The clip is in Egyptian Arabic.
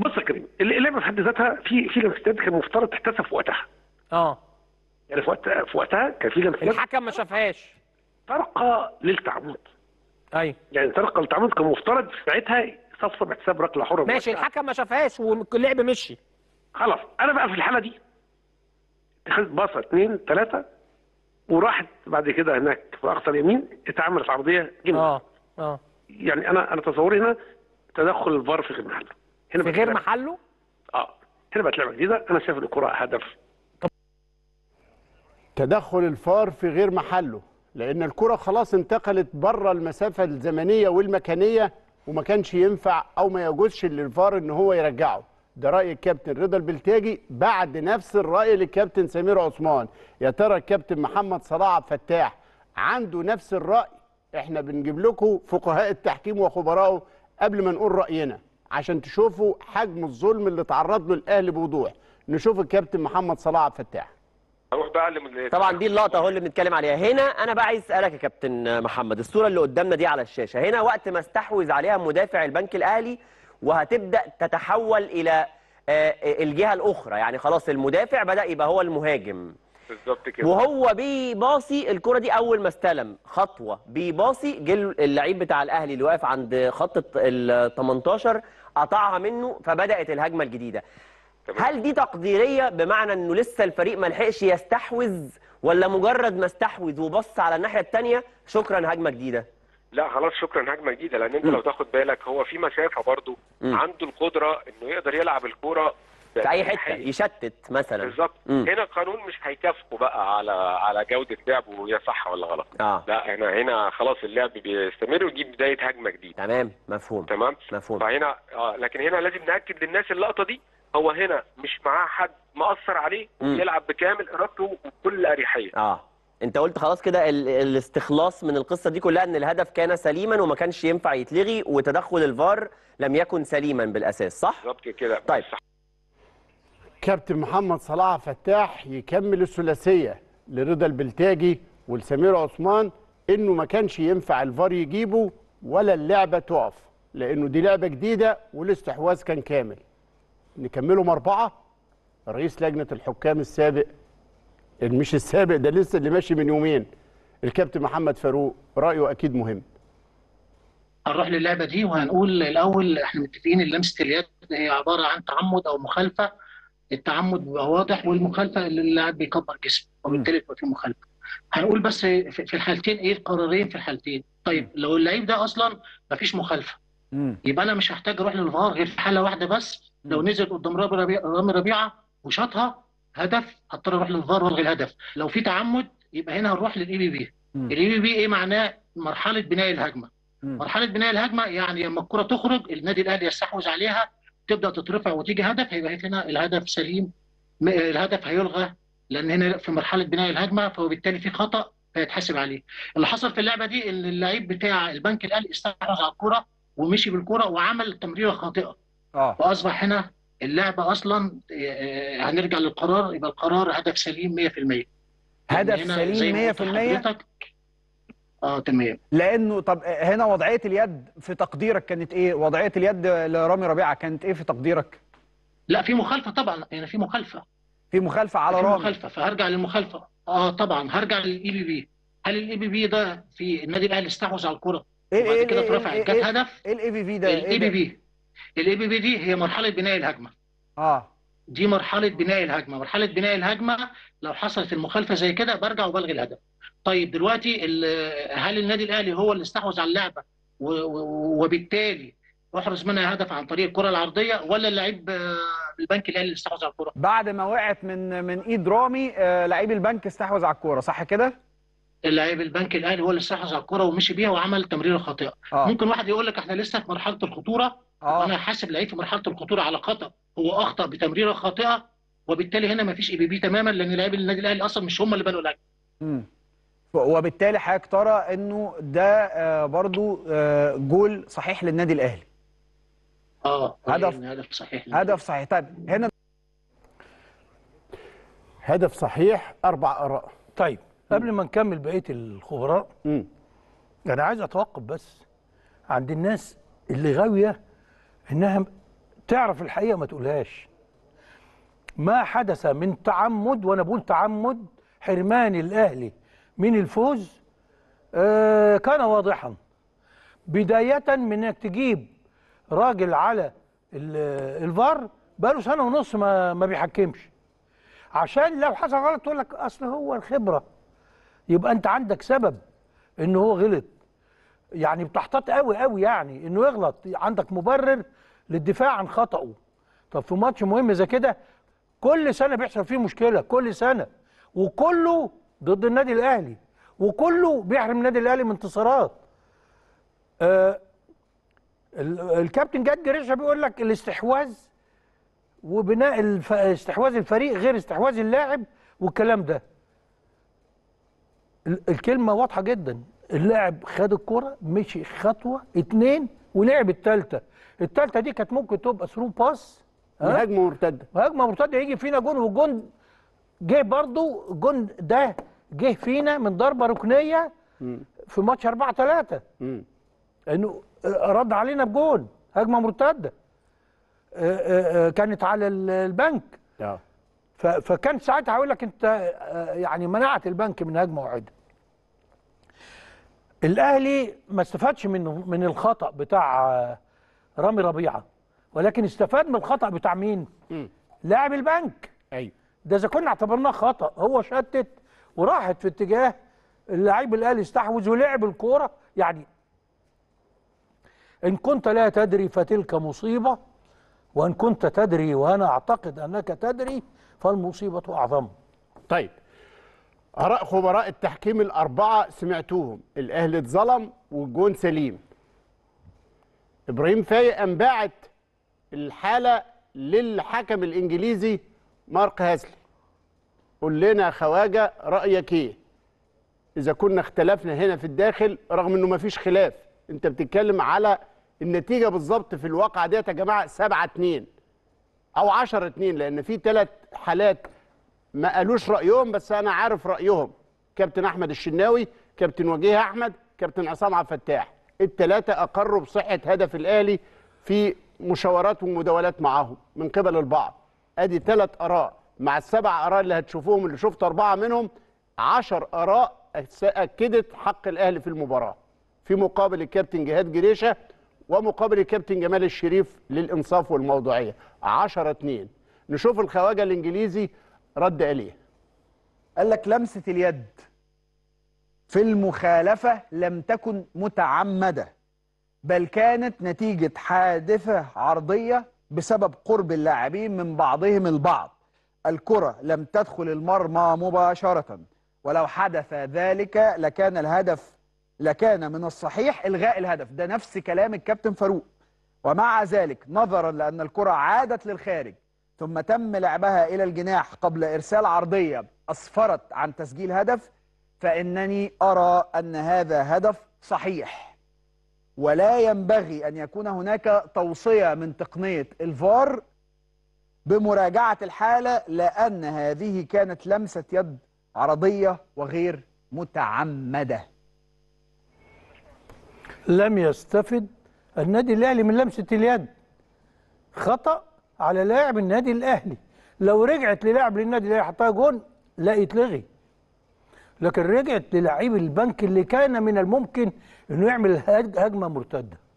بص يا كريم اللعبه في حد ذاتها في في لمسات كان مفترض تحتسب في وقتها اه يعني في وقت في وقتها كان في لمسات الحكم ما شافهاش ترقى للتعمد ايوه يعني ترقى للتعمد كان مفترض ساعتها يصفر باحتساب ركله حره ماشي الحكم ما شافهاش واللعب مشي خلاص انا بقى في الحاله دي اتخذت باصه اثنين ثلاثه وراحت بعد كده هناك في اقصى اليمين اتعملت عرضيه جميله اه اه يعني انا انا تصوري هنا تدخل الفار في غير محله هنا في بقت غير لعبة- محله اه هنا بقت لعبه جديده انا شايف الكره هدف تدخل الفار في غير محله لان الكره خلاص انتقلت بره المسافه الزمنيه والمكانيه وما كانش ينفع او ما يجوزش للفار ان هو يرجعه ده راي الكابتن رضا البلتاجي بعد نفس الراي للكابتن سمير عثمان يا ترى الكابتن محمد صلاح عبد الفتاح عنده نفس الراي احنا بنجيب لكم فقهاء التحكيم وخبراءه قبل ما نقول راينا عشان تشوفوا حجم الظلم اللي تعرض له الاهلي بوضوح نشوف الكابتن محمد صلاح عبد الفتاح اروح بقى لم- طبعا دي اللقطه اهو اللي بنتكلم عليها هنا انا بقى عايز اسالك يا كابتن محمد الصوره اللي قدامنا دي على الشاشه هنا وقت ما استحوذ عليها مدافع البنك الاهلي وهتبدا تتحول الى آه، الجهه الاخرى يعني خلاص المدافع بدا يبقى هو المهاجم بالظبط كده وهو بيباصي الكره دي اول ما استلم خطوه بيباصي جه اللعيب بتاع الاهلي اللي واقف عند خط ال 18 قطعها منه فبدات الهجمه الجديده تمام. هل دي تقديريه بمعنى انه لسه الفريق ما لحقش يستحوذ ولا مجرد ما استحوذ وبص على الناحيه الثانيه شكرا هجمه جديده لا خلاص شكرا هجمه جديده لان انت مم. لو تاخد بالك هو في مسافه برضو مم. عنده القدره انه يقدر يلعب الكوره في اي حته بحقيقة. يشتت مثلا بالظبط مم. هنا القانون مش هيكافئه بقى على على جوده لعبه وهي صح ولا غلط اه لا هنا هنا خلاص اللعب بيستمر ويجيب بدايه هجمه جديده تمام مفهوم تمام مفهوم فهنا اه لكن هنا لازم ناكد للناس اللقطه دي هو هنا مش معاه حد مأثر عليه مم. يلعب بكامل ارادته وبكل اريحيه اه انت قلت خلاص كده ال- الاستخلاص من القصه دي كلها ان الهدف كان سليما وما كانش ينفع يتلغي وتدخل الفار لم يكن سليما بالاساس صح بالظبط كده طيب. بس كابتن محمد صلاح فتاح يكمل الثلاثيه لرضا البلتاجي ولسمير عثمان انه ما كانش ينفع الفار يجيبه ولا اللعبه تقف لانه دي لعبه جديده والاستحواذ كان كامل نكملهم اربعه رئيس لجنه الحكام السابق مش السابق ده لسه اللي ماشي من يومين الكابتن محمد فاروق رايه اكيد مهم هنروح للعبه دي وهنقول الاول احنا متفقين ان لمسه اليد هي عباره عن تعمد او مخالفه التعمد بيبقى واضح والمخالفه اللي اللاعب بيكبر جسمه وبالتالي بيبقى في مخالفه هنقول بس في في الحالتين ايه القرارين في الحالتين طيب لو اللعيب ده اصلا ما فيش مخالفه يبقى انا مش هحتاج اروح للفار غير في حاله واحده بس لو نزل قدام رامي ربيعه رامي ربيعه وشاطها هدف هضطر اروح للفار والغي الهدف لو في تعمد يبقى هنا هنروح للاي بي بي الاي بي بي ايه معناه مرحله بناء الهجمه مرحله بناء الهجمه يعني لما الكره تخرج النادي الاهلي يستحوذ عليها تبدا تترفع وتيجي هدف هيبقى هنا الهدف سليم م- الهدف هيلغى لان هنا في مرحله بناء الهجمه فبالتالي في خطا فيتحاسب عليه اللي حصل في اللعبه دي ان اللعيب بتاع البنك الاهلي استحوذ على الكره ومشي بالكره وعمل تمريره خاطئه اه واصبح هنا اللعبه اصلا آه، هنرجع للقرار يبقى القرار هدف سليم 100% هدف هنا زي سليم ما قلت 100% لحضرتك، اه تمام لانه طب هنا وضعيه اليد في تقديرك كانت ايه وضعيه اليد لرامي ربيعه كانت ايه في تقديرك لا في مخالفه طبعا يعني في مخالفه في مخالفه على في رامي مخالفه فهرجع للمخالفه اه طبعا هرجع للاي بي بي هل الاي بي بي ده في النادي الاهلي استحوذ على الكره ايه وبعد ايه كده ايه اترفع ايه جت ايه هدف ايه الاي في في ده الاي ايه بي ده؟ بي الاي بي بي دي هي مرحله بناء الهجمه اه دي مرحله بناء الهجمه مرحله بناء الهجمه لو حصلت المخالفه زي كده برجع وبلغي الهدف طيب دلوقتي ال- هل النادي الاهلي هو اللي استحوذ على اللعبه و- و- وبالتالي احرز منها هدف عن طريق الكره العرضيه ولا اللعيب آه، البنك الاهلي اللي استحوذ على الكره بعد ما وقعت من من ايد رامي آه لعيب البنك استحوذ على الكوره صح كده اللاعب البنك الاهلي هو اللي استحوذ على الكره ومشي بيها وعمل تمريره خاطئه اه ممكن واحد يقول لك احنا لسه في مرحله الخطوره وانا اه حاسب لعيب في مرحله الخطوره على خطا هو اخطا بتمريره خاطئه وبالتالي هنا ما فيش اي بي بي تماما لان لاعبي النادي الاهلي اصلا مش هم اللي بنوا الهجمه مم. وبالتالي حضرتك ترى انه ده آه برضو آه جول صحيح للنادي الاهلي اه هدف- يعني هدف صحيح هدف صحيح طيب هنا هدف صحيح اربع اراء طيب قبل ما نكمل بقيه الخبراء مم. انا عايز اتوقف بس عند الناس اللي غاويه انها تعرف الحقيقه ما تقولهاش ما حدث من تعمد وانا بقول تعمد حرمان الاهلي من الفوز آه كان واضحا بدايه من انك تجيب راجل على ال- الفار بقاله سنه ونص ما ما بيحكمش عشان لو حصل غلط تقول لك اصل هو الخبره يبقى انت عندك سبب ان هو غلط يعني بتحتاط قوي قوي يعني انه يغلط عندك مبرر للدفاع عن خطأه طب في ماتش مهم زي كده كل سنه بيحصل فيه مشكله كل سنه وكله ضد النادي الاهلي وكله بيحرم النادي الاهلي من انتصارات آه ال- الكابتن جاد جريشة بيقول لك الاستحواذ وبناء الف... استحواذ الفريق غير استحواذ اللاعب والكلام ده ال- الكلمة واضحة جدا اللاعب خد الكرة مشي خطوة اتنين ولعب التالتة التالتة دي كانت ممكن تبقى ثرو باس ها؟ هجمه مرتده هجمة مرتدة يجي فينا جون والجون جه برضو الجون ده جه فينا من ضربة ركنية في ماتش 4 3 مم. انه رد علينا بجون هجمة مرتدة آه، آه، آه، كانت على ال- البنك اه ف- فكان ساعتها هقول لك انت آه، يعني منعت البنك من هجمه واحده. الاهلي ما استفادش من من الخطا بتاع آه، رامي ربيعه ولكن استفاد من الخطا بتاع مين؟ مم. لاعب البنك ايوه ده اذا كنا اعتبرناه خطا هو شتت وراحت في اتجاه اللاعب الاهلي استحوذ ولعب الكوره يعني ان كنت لا تدري فتلك مصيبه وان كنت تدري وانا اعتقد انك تدري فالمصيبه اعظم طيب آراء خبراء التحكيم الأربعة سمعتوهم الأهلي اتظلم والجون سليم إبراهيم فايق أنبعت الحالة للحكم الإنجليزي مارك هاسلي قول لنا يا خواجة رأيك إيه إذا كنا اختلفنا هنا في الداخل رغم إنه مفيش خلاف أنت بتتكلم على النتيجة بالظبط في الواقع ديت يا جماعة 7 2 أو 10 2 لأن في ثلاث حالات ما قالوش رايهم بس انا عارف رايهم كابتن احمد الشناوي كابتن وجيه احمد كابتن عصام عبد الفتاح الثلاثه اقروا بصحه هدف الاهلي في مشاورات ومداولات معاهم من قبل البعض ادي ثلاث اراء مع السبع اراء اللي هتشوفوهم اللي شفت اربعه منهم عشر اراء اكدت حق الاهلي في المباراه في مقابل الكابتن جهاد جريشه ومقابل الكابتن جمال الشريف للانصاف والموضوعيه 10 2 نشوف الخواجه الانجليزي رد عليه قال لك لمسة اليد في المخالفة لم تكن متعمدة بل كانت نتيجة حادثة عرضية بسبب قرب اللاعبين من بعضهم البعض الكرة لم تدخل المرمى مباشرة ولو حدث ذلك لكان الهدف لكان من الصحيح إلغاء الهدف ده نفس كلام الكابتن فاروق ومع ذلك نظرا لأن الكرة عادت للخارج ثم تم لعبها إلى الجناح قبل إرسال عرضية أسفرت عن تسجيل هدف فإنني أرى أن هذا هدف صحيح ولا ينبغي أن يكون هناك توصية من تقنية الفار بمراجعة الحالة لأن هذه كانت لمسة يد عرضية وغير متعمدة لم يستفد النادي الاهلي من لمسه اليد خطا على لاعب النادي الاهلي لو رجعت للاعب للنادي الاهلي حطها جون لا يتلغي لكن رجعت للاعيب البنك اللي كان من الممكن انه يعمل هج- هجمه مرتده